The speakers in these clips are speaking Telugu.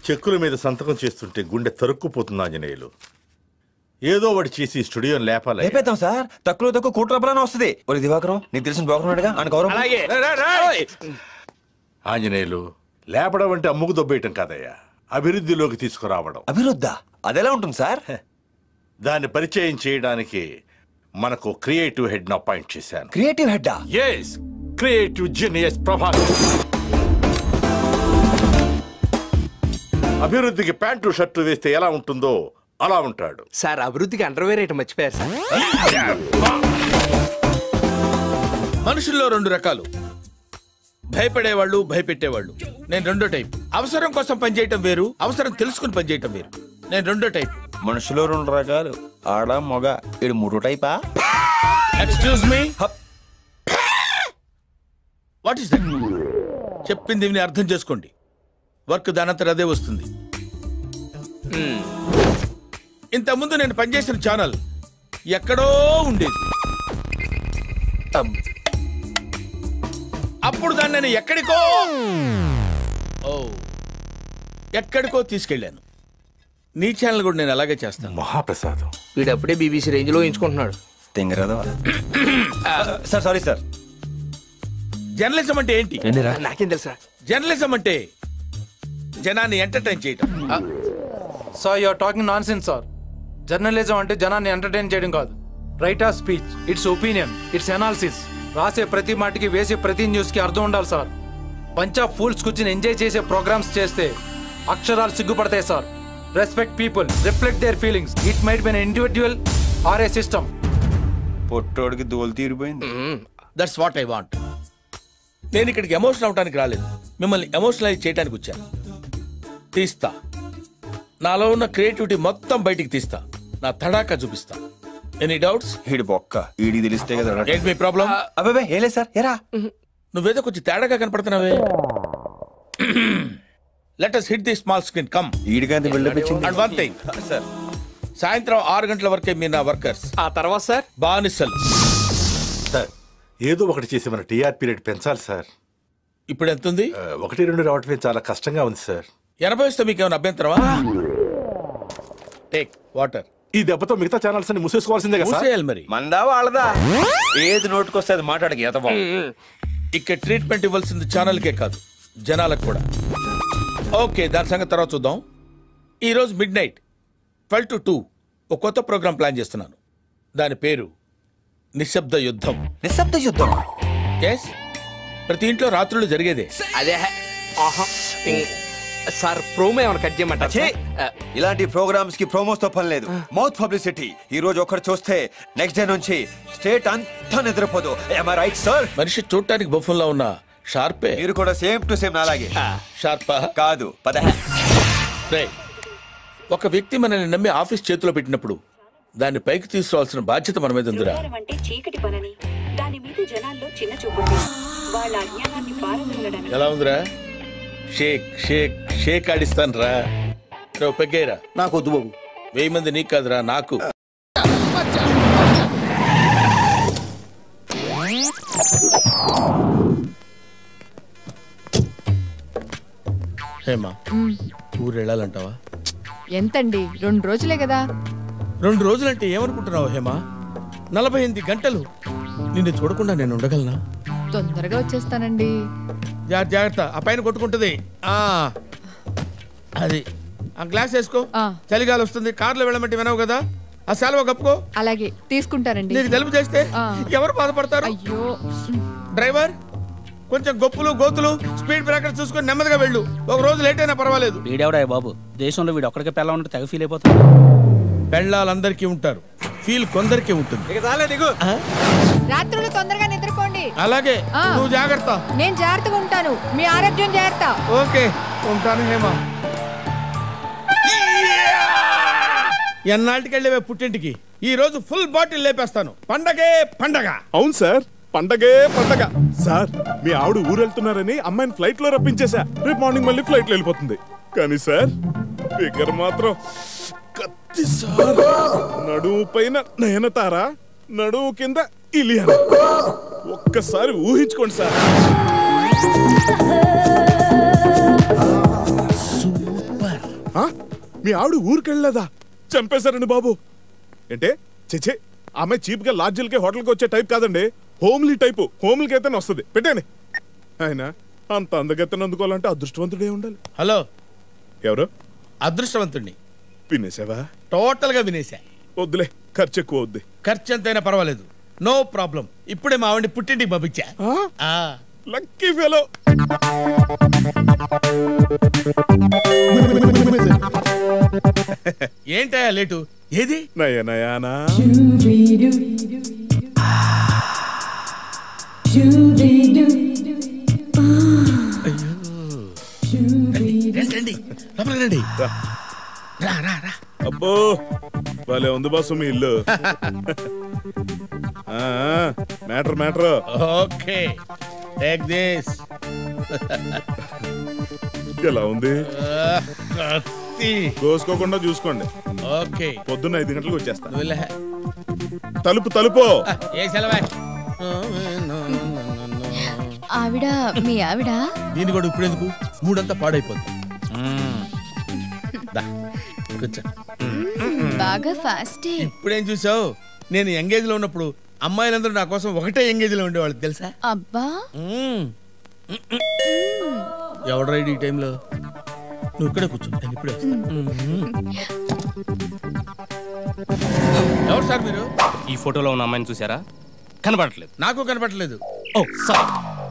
చెక్కుల మీద సంతకం చేస్తుంటే గుండె తరుక్కుపోతుంది ఆంజనేయులు ఏదో ఒకటి చేసి స్టూడియోని లేపాలి లేపేద్దాం సార్ తక్కువ తక్కువ కోటి రూపాయలని వస్తుంది ఒరే దివాకరం నీకు తెలిసిన బ్రోకర్ ఆయన గౌరవం అలాగే ఆంజనేయులు లేపడం అంటే అమ్ముకు దొబ్బేయటం కాదయ్యా అభివృద్ధిలోకి తీసుకురావడం అభివృద్ధ అదెలా ఉంటుంది సార్ దాన్ని పరిచయం చేయడానికి మనకు క్రియేటివ్ హెడ్ అపాయింట్ చేశాను creative head as creative genius Prabhakar అభివృద్ధికి ప్యాంటు షర్టు వేస్తే ఎలా ఉంటుందో అలా ఉంటాడు సార్ అభివృద్ధికి అండర్వేర్ ఐటమ్ మర్చిపోయారు సార్ మనుషుల్లో రెండు రకాలు భయపడేవాళ్ళు భయపెట్టేవాళ్ళు నేను రెండో టైప్ అవసరం కోసం పనిచేయటం వేరు అవసరం తెలుసుకుని పనిచేయటం వేరు నేను రెండో టైప్ మనుషులో రెండు రకాలు ఆడ మొగ ఇడు మూడు టైపా excuse me what is that చెప్పింది విని అర్థం చేసుకోండి వర్క్ దానంతరం అదే వస్తుంది ఇంతకుముందు నేను పనిచేసిన ఛానల్ ఎక్కడో ఉండేది అప్పుడు దాన్ని నేను ఎక్కడికో ఓ ఎక్కడికో తీసుకెళ్ళాను నీ ఛానల్ కూడా నేను అలాగే చేస్తాను మహాప్రసాదం వీడు అప్పుడే బీబీసీ రేంజ్ లో ఎంచుకుంటున్నాడు తెంగరాదా సార్ సారీ సార్ జర్నలిజం అంటే ఏంటి నాకేం తెలుసా జర్నలిజం అంటే జనాన్ని ఎంటర్టైన్ చేయటం sir you're talking nonsense sir journalism అంటే జనాన్ని ఎంటర్టైన్ చేయడం కాదు right of speech it's opinion it's analysis రాసే ప్రతి మాటకి వేసే ప్రతి న్యూస్ కి అర్థం ఉండాలి సార్ పంచ్ ఆఫ్ ఫూల్స్ కూర్చుని ఎంజాయ్ చేసే ప్రోగ్రామ్స్ చేస్తే అక్షరాలు సిగ్గుపడతాయి sir respect people reflect their feelings it might be individual or A system పొట్టోడికి దోలు తీరిపోయింది దట్స్ వాట్ ఐ వాంట్ నేను ఇక్కడికి ఎమోషన్ అవడానికి రాలేదు మిమ్మల్ని ఎమోషనలైజ్ చేయడానికి వచ్చాను తీస్తా నాలో ఉన్న క్రియేటివిటీ మొత్తం బయటికి తీస్తా నా తడాకా చూపిస్తా ఎనీ డౌట్స్ ఈడు బొక్క ఈడి తెలిస్తే కదా ఏంటి మీ ప్రాబ్లం అబ్బాబే ఏలే సార్ ఎరా నువ్వేదో కొంచెం తేడాగా కనపడుతున్నావే let us hit the small screen come ఈడికంత బిల్డప్ ఇచ్చింది అండ్ వన్ థింగ్ సార్ సాయంత్రం ఆరు గంటల వరకే మీరు నా వర్కర్స్ ఆ తర్వాత సార్ బానిసలు సార్ ఏదో ఒకటి చేసి మన టీఆర్పీ రేట్ పెంచాలి సార్ ఇప్పుడు ఎంత ఉంది ఆ, ఒకటి రెండు రావటమే చాలా కష్టంగా ఉంది సార్ ఎనభై వస్తే మీకు ఏమైనా అభ్యంతరమా టేక్ వాటర్ ఈ దెబ్బతో మిగతా ఛానల్స్ అన్ని మూసేసుకోవాల్సిందే కదా సార్ మూసేయాలి మరి మందా వాళ్ళదా ఏది నోటుకొస్తే అది మాట్లాడక ఈత బాబు ఇక్కడ ట్రీట్మెంట్ ఇవ్వాల్సింది ఛానల్కే కాదు జనాలకు కూడా ఓకే దాని సంగతి తర్వాత చూద్దాం ఈరోజు midnight twelve to two ఒక కొత్త ప్రోగ్రామ్ ప్లాన్ చేస్తున్నాను దాని పేరు నిశ్శబ్ద యుద్ధం నిశ్శబ్ద యుద్ధం ఎస్ ప్రతి ఇంట్లో రాత్రులు జరిగేదే అదే ఆహా ఇంగ్. సార్ ప్రోమో ఏమైనా కట్ చేయమంటారా ఛీ! సార్? ఇలాంటి ప్రోగ్రామ్స్ కి ప్రోమోస్ తో పని లేదు మౌత్ పబ్లిసిటీ ఈ రోజు ఒకరు చూస్తే నెక్స్ట్ డే నుంచి స్టేట్ అంతా నిద్రపోదు రైట్ సార్ మనిషి చూడటానికి బొఫంలో ఉన్న షార్పే మీరు కూడా సేమ్ టు సేమ్ అలాగే షార్పా కాదు పద రే ఒక వ్యక్తి మనల్ని నమ్మి ఆఫీస్ చేతిలో పెట్టినప్పుడు దాన్ని పైకి తీసుకురావాల్సిన బాధ్యత మన మీద ఉందిరా శృంగారం అంటే చీకటి పనని దాని మీద జనాల్లో చిన్న చూపుంది వాళ్ళ అజ్ఞానాన్ని పారదోలడానికి ఎలా ఉందిరా షేక్ షేక్ షేక్ ఆడిస్తాను రా రే పెగ్గేరా నాకు వద్దు బాబు వెయ్యి మంది నీకు కాదురా నాకు హేమా ఊరు వెళ్ళాలంటావా ఎంతండి రెండు రోజులే కదా రెండు రోజులంటే ఏమనుకుంటున్నావు హేమా నలభై ఎనిమిది గంటలు నిన్ను చూడకుండా నేను ఉండగలనా తొందరగా వచ్చేస్తానండి జాగ్రత్త జాగ్రత్త ఆ పైన కొట్టుకుంటుంది ఆ అది ఆ గ్లాస్ వేసుకో ఆ. చలిగాలి వస్తుంది కార్లో వెళ్ళమంటే వినవు కదా ఆ సెలవు కప్పుకో అలాగే తీసుకుంటానండి నీకు తెలుపు చేస్తే ఆ. ఎవరు బాధపడతారు అయ్యో డ్రైవర్ కొంచెం గొప్పులు గోతులు స్పీడ్ బ్రేకర్ చూసుకొని నెమ్మదిగా వెళ్ళు ఒక రోజు లేట్ అయినా పర్వాలేదు వీడెవడా బాబు దేశంలో వీడు ఒక్కడికే పిల్ల ఉంటే తెగ ఫీల్ అయిపోతాడు పెళ్ళాలందరికీ ఉంటారు ఫీల్ కొందరికీ ఉంటుంది ఆ? రాత్రులు తొందరగా నిద్రపోండి అలాగే ఆ. నువ్వు జాగ్రత్త నేను జాగ్రత్తగా ఉంటాను మీ ఆరోగ్యం జాగ్రత్త ఓకే ఉంటాను హేమ ఎన్నాళ్ళకి వెళ్ళేవే పుట్టింటికి ఈ రోజు ఫుల్ బాటిల్ లేపేస్తాను పండగే పండగ అవును సార్ పండగే పండగ సార్ మీ ఆవిడ ఊరు వెళ్తున్నారని అమ్మాయిని ఫ్లైట్ లో రప్పించేశా రేపు మార్నింగ్ మళ్ళీ ఫ్లైట్ లో వెళ్ళిపోతుంది కానీ సార్ ఫిగర్ మాత్రం కత్తి సార్ నడుము పైన నయనతారా నడుము కింద ఇలియన ఒక్కసారి ఊహించుకోండి సార్ సూపర్ ఆ? మీ ఆవిడ ఊరికెళ్ళలేదా చంపేశారండి బాబు ఏంటే చెచే ఆమె చీప్ గా లాడ్జిలకి హోటల్కి వచ్చే టైప్ కాదండి హోమ్లీ టైపు హోమ్లీకి అయితేనే వస్తుంది పెట్టేనే ఆయన అంత అందగత్తెను అందుకోవాలంటే అదృష్టవంతుడే ఉండాలి హలో ఎవరు అదృష్టవంతుణ్ణి వినేసావా టోటల్ గా వినేశా వద్దులే ఖర్చు ఎక్కువ వద్దు ఖర్చు ఎంతైనా పర్వాలేదు నో ప్రాబ్లం ఇప్పుడే మా ఆవిడ పుట్టింటికి పంపించా ఆ. లక్కీ ఫెలో ఏంటయ్యా లేటు ఏది నయ నయానా రండి రండి లోపలికి రండి రా రా రా అబ్బో భలే ఉంది బాసు మీ ఇల్లు matter matter okay take this ఎలా ఉంది కత్తి కోసుకోకుండా చూసుకోండి ఓకే పొద్దున్న ఐదు గంటలకు వచ్చేస్తా నువ్వు వెళ్ళే. తలుపు తలుపు ఆ, ఏ సెలవే ఆవిడ మీ ఆవిడ దీని కూడా ఇప్పుడు ఎందుకు మూడంతా పాడైపోద్ది దా, కూర్చో బాగా ఫాస్టే ఇప్పుడేం చూసావు నేను ఎంగేజ్ లో ఉన్నప్పుడు అమ్మాయిలందరూ నా కోసం ఒకటే ఎంగేజ్ లో ఉండేవాళ్ళు తెలుసా అబ్బా మ్మ్. ఎవడు రైడ్ ఈ టైంలో నువ్వు ఇక్కడే కూర్చో నేను ఇప్పుడే వస్తా. మ్మ్. ఎవరు సార్ మీరు ఈ ఫోటోలో ఉన్న అమ్మాయిని చూసారా కనబడట్లేదు నాకు కనపడలేదు ఓ సారీ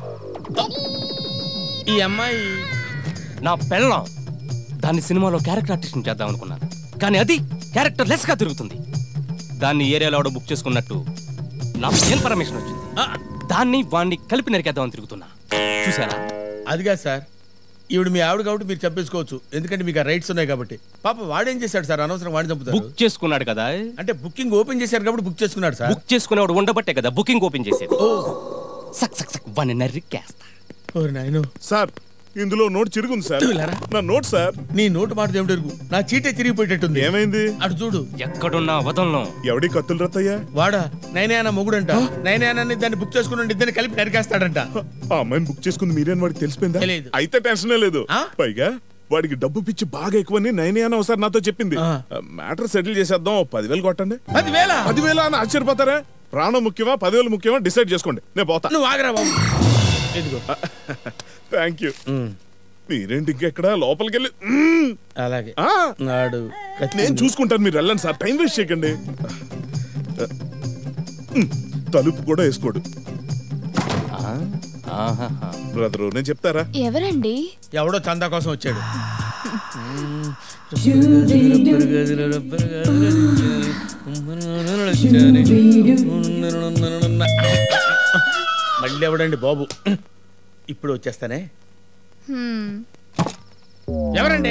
ఈ అమ్మాయి నా పెళ్ళం దాన్ని సినిమాలో క్యారెక్టర్ ఆర్టిస్ట్ చేద్దాం అనుకున్నాను కానీ అది క్యారెక్టర్ లెస్ గా తిరుగుతుంది దాన్ని ఏరియాలో ఎవడో బుక్ చేసుకున్నట్టు నాకు ఇన్ఫర్మేషన్ వచ్చింది ఆ, దాన్ని వాణ్ణి కలిపి నరికేద్దామని తిరుగుతున్నా చూసారా అదిగా సార్ ఈవిడ మీ ఆవిడ కాబట్టి మీరు చంపేసుకోవచ్చు ఎందుకంటే మీకు ఆ రైట్స్ ఉన్నాయి కాబట్టి పాప వాడేం చేశాడు సార్ అనవసరం వాడిని చంపుతారు బుక్ చేసుకున్నాడు కదా అంటే బుకింగ్ ఓపెన్ చేశారు కాబట్టి బుక్ చేసుకున్నాడు సార్ బుక్ చేసుకునేవాడు ఉండబట్టే కదా బుకింగ్ ఓపెన్ చేసేది ఓ సక్ సక్ సక్ వాణ్ణి నరికేస్తా ఓరి నాయనో సార్ ఇందులో నోట్ చిరుగుంది సార్ చూలారా? నా నోట్ సార్ నీ నోటు మాట దేవుడు నా చీటే తిరిగిపోయేటట్టుంది ఏమైంది అటు చూడు ఎక్కడున్నా వదలను ఎవడి కత్తులు రత్తయ్యా వాడా నైనే అన్న మొగుడంట నైనే అన్నని దాన్ని బుక్ చేసుకుని ఇద్దరిని కలిపి నరికేస్తాడంట ఆ అమ్మాయిని బుక్ చేసుకుంది మీరేని వాడికి తెలిసిపోయిందా తెలీదు. అయితే టెన్షనే లేదు ఆ? పైగా వాడికి డబ్బు పిచ్చి బాగా ఎక్కువని నైనే అని ఒకసారి నాతో చెప్పింది ఆ. మ్యాటర్ సెటిల్ చేసేద్దాం ఓ పదివేలు కొట్టండి పదివేల పదివేల అని ఆశ్చర్యపోతారా ప్రాణం ముఖ్యమా పదివేలు ముఖ్యమా డిసైడ్ చేసుకోండి నేను పోతా నువ్వు ఆగరా బాబు ఇదిగో థ్యాంక్ యూ ఉమ్, మీరేంటి ఇంకెక్కడ లోపలికి వెళ్ళి మ్మ్. అలాగే ఆ, నాడు కత్తి నేను చూసుకుంటాను మీరు వెళ్ళండి సార్ టైం వేస్ట్ చేయకండి మ్మ్. తలుపు కూడా వేసుకోడు ఆ? ఆహాహా. బ్రదరు నేను చెప్తారా ఎవరండి ఎవడో చందా కోసం వచ్చాడు మళ్ళీ ఎవడండి బాబు ఇప్పుడు వచ్చేస్తానే హ్మ్. ఎవరండి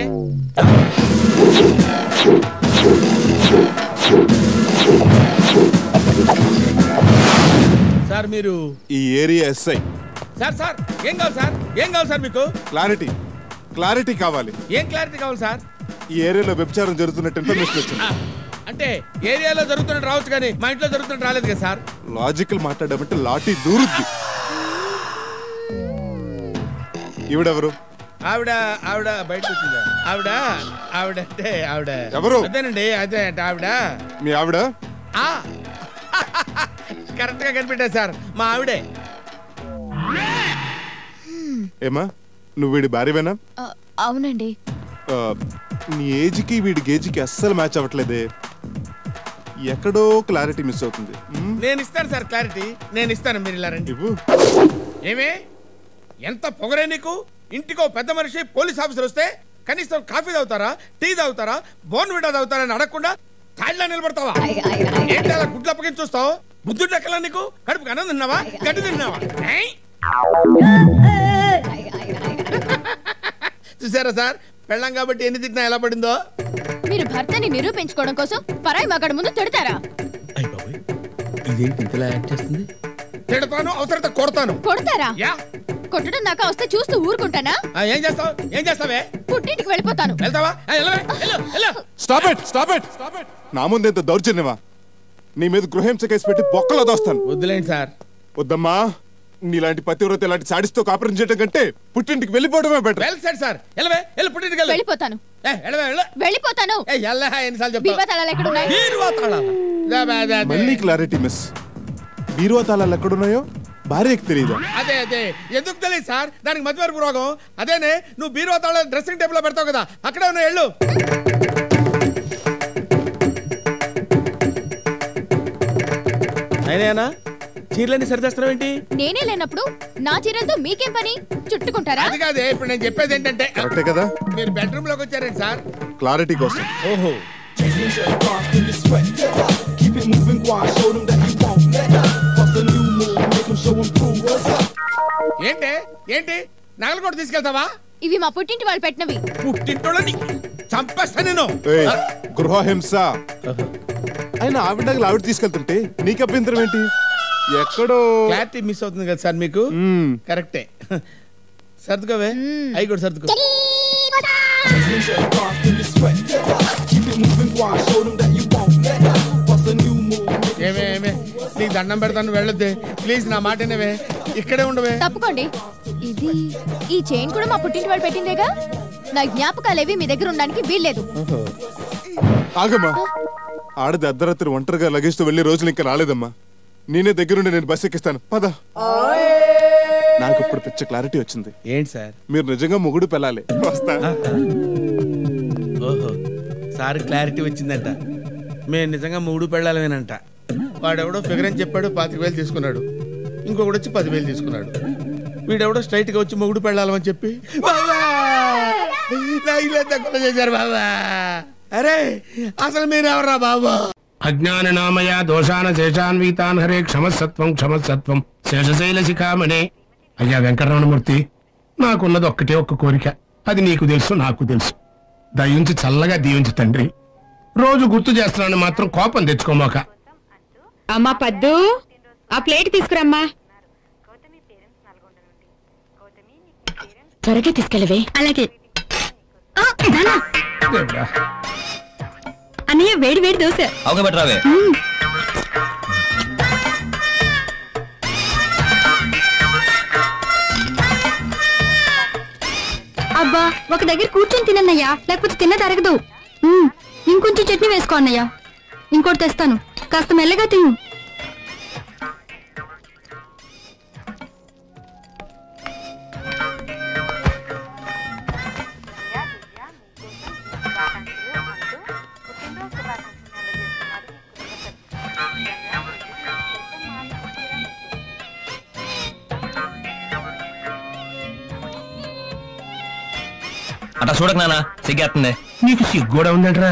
సార్ మీరు ఈ ఏరియా ఎస్ఐ సార్ సార్ ఏం కావాలి సార్ ఏం కావాలి సార్ మీకు క్లారిటీ క్లారిటీ కావాలి ఏం క్లారిటీ కావాలి సార్ ఈ ఏరియాలో వ్యభిచారం జరుగుతున్నట్టు ఇన్ఫర్మేషన్ వచ్చింది ఆ, అంటే ఏరియాలో జరుగుతున్నట్టు రావచ్చు కానీ మా ఇంట్లో జరుగుతున్నట్టు రాలేదు కదా సార్ లాజికల్ మాట్లాడమంటే లాఠీ దూరుద్ది ఈవిడెవరు ఆవిడ ఆవిడ బయటకు వచ్చిందా ఆవిడ ఆవిడ అంటే ఆవిడ ఎవరు? అదేనండి అదే అంటే ఆవిడ మీ ఆవిడ ఆ కరెక్ట్ గా కనిపెట్టా సార్ మా ఆవిడే ఏమా నువ్వు వీడి భార్యవేనా ఆ, అవునండి ఆ, నీ ఏజ్కి వీడి గేజ్కి అస్సలు మ్యాచ్ అవ్వట్లేదే ఎక్కడో క్లారిటీ మిస్ అవుతుంది మ్, నేను ఇస్తాను సార్ క్లారిటీ నేను ఇస్తాను మీరు ఇలా రండి ఇవ్వు ఏమే ఎంత పొగరే నీకు ఇంటికో పెద్ద మనిషి పోలీస్ ఆఫీసర్ వస్తే కనీసం కాఫీ తాగుతారా టీ తాగుతారా బోన్ విడా తాగుతారా అని అడగకుండా తాళ్ళ నిలబడతావా ఏంటి అలా గుడ్లు అప్పగించి చూస్తావు బుద్ధుడు ఎక్కలా నీకు కడుపుకి అన్నం తిన్నావా గడ్డి తిన్నావా ఏయ్? చూసారా సార్ పెళ్ళం కాబట్టి ఎన్ని తిట్టినా ఎలా పడిందో మీరు భర్తని నిరూపించుకోవడం కోసం పరాయి మగాడి ముందు తిడతారా అయ్య బాబోయ్ ఇదేంటి ఇంతలా యాక్ట్ చేస్తుంది తిడతాను అవసరత కొడతాను కొడతారా యా కొట్టడం దాకా వస్తే చూస్తూ ఊరుకుంటానా ఆ, ఏం చేస్తావు ఏం చేస్తావే పుట్టింటికి వెళ్ళిపోతాను వెళ్తావా ఆ, వెళ్ళవే వెళ్ళు వెళ్ళు స్టాప్ ఇట్ స్టాప్ ఇట్ నా ముందు ఎంత దౌర్జన్యమా నీ మీద గృహింస కేసు పెట్టి బొక్కలో దోస్తాను వద్దులేండి సార్ వద్దమ్మా నీలాంటి పతివ్రత ఇలాంటి సాడిస్తో కాపురం చేయడం కంటే పుట్టింటికి వెళ్ళిపోవడమే బెటర్ వెల్ సెట్ సార్ వెళ్ళవే వెళ్ళి పుట్టింటికి వెళ్ళి వెళ్ళిపోతాను ఏ, వెళ్ళవే వెళ్ళు వెళ్ళిపోతాను ఏ ఎల్ల ఎన్నిసార్లు బీరువా చెప్తావు తాళాలు ఎక్కడ ఉన్నాయి బీరువా తాళాలా? దా, బా, దా, దా. మళ్ళీ క్లారిటీ మిస్ బీరువా తాళాలు ఎక్కడున్నాయో భార్యకి తెలియదా అదే అదే ఎందుకు తెలియదు సార్ దానికి మధ్యవరపు రోగం అదేనే నువ్వు బీరువా తాళాలు డ్రెస్సింగ్ టేబుల్ లో పెడతావు కదా అక్కడే ఉన్న వెళ్ళు అయినా చీరలన్నీ సరిచేస్తున్నావు ఏంటి నేనే లేనప్పుడు నా చీరలతో మీకేం పని చుట్టుకుంటారా అది కాదే ఇప్పుడు నేను చెప్పేది ఏంటంటే కరెక్టే కదా మీరు బెడ్రూమ్ లోకి వచ్చారండి సార్ క్లారిటీ కోసం ఓహో ఏంటి ఏంటి నగలు కూడా తీసుకెళ్తావా ఇవి మా పుట్టింటి వాళ్ళు పెట్టినవి పుట్టింటోళ్ళని చంపేస్తా నేను ఏయ్, గృహహింస ఆయన ఆవిడ నగలు ఆవిడ తీసుకెళ్తుంటే నీకు అభ్యంతరం ఏంటి ఎక్కడో క్లారిటీ మిస్ అవుతుంది కదా సార్ మీకు మ్మ్. కరెక్టే సర్దుకోవే అవి కూడా సర్దుకో ఏమే ఏమే నీకు దండం పెడతాను వెళ్ళొద్దే ప్లీజ్ నా మాట వినవే ఇక్కడే ఉండవే తప్పుకోండి ఇది ఈ చైన్ కూడా మా పుట్టింటి వాళ్ళు పెట్టిందేగా నా జ్ఞాపకాలేవి మీ దగ్గర ఉండడానికి వీల్లేదు ఆగమ్మా ఆడది అర్ధరాత్రి ఒంటరిగా లగేజ్తో వెళ్ళే రోజులు ఇంకా రాలేదమ్మా నేనే దగ్గరుండి నేను బస్ ఎక్కిస్తాను పద నాకు ఇప్పుడు పిచ్చ క్లారిటీ వచ్చింది ఏంటి సార్ మీరు నిజంగా మొగుడు పెళ్ళాలి వస్తా ఓహో సార్ క్లారిటీ వచ్చిందంట మేము నిజంగా మూడు పెళ్ళాలమేనంట వాడెవడో ఫిగర్ అని చెప్పాడు పాతిక వేలు తీసుకున్నాడు ఇంకొకడు వచ్చి పదివేలు తీసుకున్నాడు వీడెవడో స్ట్రైట్ గా వచ్చి మొగుడు పెళ్ళాలని చెప్పి బాబా నా ఇల్లు తక్కువ చేశారు బాబా అరే అసలు మీరెవరా బాబా అజ్ఞాననామయ దోషాన శేషాన్వీతాన్ హరే క్షమసత్వం క్షమసత్వం శేషశైల శిఖామణే అయ్యా వెంకటరమణమూర్తి నాకున్నది ఒక్కటే ఒక్క కోరిక అది నీకు తెలుసు నాకు తెలుసు దయించి చల్లగా దీవించి తండ్రి రోజు గుర్తు చేస్తున్నాను మాత్రం కోపం తెచ్చుకోమాక అమ్మా పద్దు ఆ ప్లేట్ తీసుకురమ్మా త్వరగా తీసుకెళ్ళవే అలాగే దేవుడా. అన్నయ్య వేడి వేడి దోశ అవుగా బెటరావే అబ్బా ఒక దగ్గర కూర్చొని తినన్నయ్యా లేకపోతే తిన్న తరగదు ఉమ్, ఇంకొంచెం చట్నీ వేసుకో అన్నయ్య ఇంకోటి తెస్తాను కాస్త మెల్లగా తిను అట్లా చూడక నాన్న సిగ్గేస్తుంది నీకు సిగ్గూడా ఉందంటరా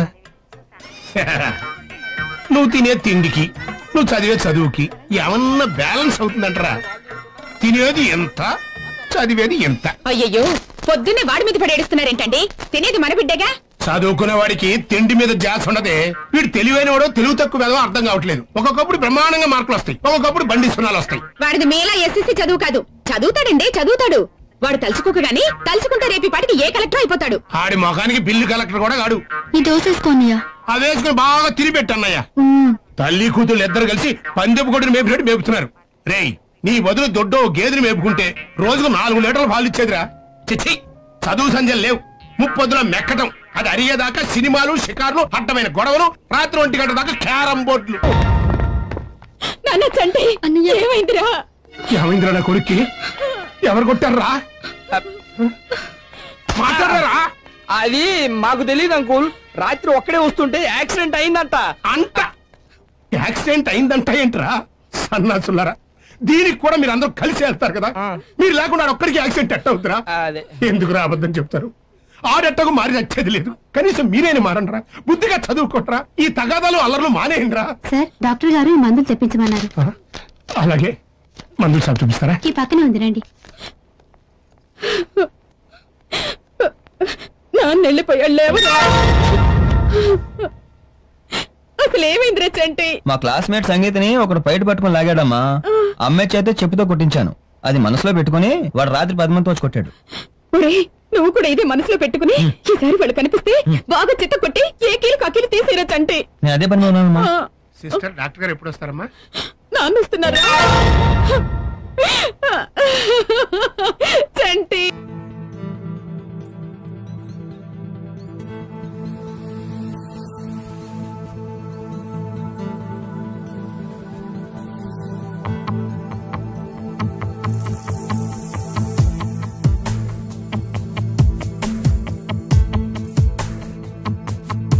నువ్వు తినే తిండికి నువ్వు చదివే చదువుకి ఏమన్నా బ్యాలెన్స్ అవుతుందంటరా తినేది ఎంత చదివేది ఎంత అయ్యయ్యో పొద్దున్నే వాడి మీద పడేడుస్తున్నారేంటండి తినేది మన బిడ్డగా చదువుకునే వాడికి తిండి మీద జాస్ ఉండదే వీడు తెలివైన వాడో తెలుగు తక్కువ వేదో అర్థం కావట్లేదు ఒక్కొక్కప్పుడు బ్రహ్మాండంగా మార్కులు వస్తాయి ఒక్కొక్కప్పుడు బండి సున్నాలు వస్తాయి వాడిది మేలా ఎస్ఎస్సి చదువు కాదు చదువుతాడండి చదువుతాడు వాడు తలుచుకోక గాని తలుచుకుంటే రేపు ఈ పాటికి ఏ కలెక్టర్ అయిపోతాడు ఆడి ముఖానికి బిల్లు కలెక్టర్ కూడా కాడు ఈ దోసేసుకోనియా అదేసుకుని బాగా తిరిపెట్టన్నయ్య తల్లి కూతుళ్ళు ఇద్దరు కలిసి పందెపు కొట్టుని మేపినట్టు మేపుతున్నారు రేయ్ నీ బదులు దొడ్డో గేదెని మేపుకుంటే రోజుకు నాలుగు లీటర్లు పాలు ఇచ్చేదిరా చిచ్చి చదువు సంధ్యలు లేవు ముప్పొద్దుల మెక్కటం అది అరిగేదాకా సినిమాలు షికార్లు అడ్డమైన గొడవలు రాత్రి ఒంటి గంట దాకా క్యారం బోర్డులు నాన్న చంటి ఏమైందిరా ఏమైందిరా నా కొడుక్కి ఎవరు కొట్టారా మాట్లాడరా అది మాకు తెలియదు అంకుల్ రాత్రి ఒక్కడే వస్తుంటే యాక్సిడెంట్ అయిందంట అంట యాక్సిడెంట్ అయిందంట ఏంట్రా సన్నాసులారా దీనికి కూడా మీరు అందరూ కలిసి వెళ్తారు కదా మీరు లేకుండా ఒక్కడికి యాక్సిడెంట్ ఎట్ట అవుతురా ఎందుకు అబద్ధం చెప్తారు ఆడెట్టకు మారి వచ్చేది లేదు కనీసం మీరేని మారండ్రా బుద్ధిగా చదువుకోట్రా ఈ తగాదాలు అల్లర్లు మానేయండిరా సార్ డాక్టర్ గారు ఈ మందులు తెప్పించమన్నారు అలాగే మందులు సాగు చూపిస్తారా ఈ పక్కనే ఉంది రండి నాన్న వెళ్ళిపోయాడు లేవరా అసలు ఏమైందిరా చంటి మా క్లాస్మేట్ సంగీతని ఒకడు బయట పట్టుకుని లాగాడమ్మా అమ్మాయి చేతే చెప్పుతో కొట్టించాను అది మనసులో పెట్టుకుని వాడు రాత్రి పది మంది వచ్చి కొట్టాడు ఒరేయ్, నువ్వు కూడా ఇదే మనసులో పెట్టుకుని ఈసారి వాళ్ళు కనిపిస్తే బాగా చిత్త కొట్టి ఏ కీలు కకీలు తీసేరా చంటి నేను అదే పని ఉన్నానమ్మా ఆ, సిస్టర్ డాక్టర్ గారు ఎప్పుడు వస్తారమ్మా నాన్న వస్తున్నారు చంటి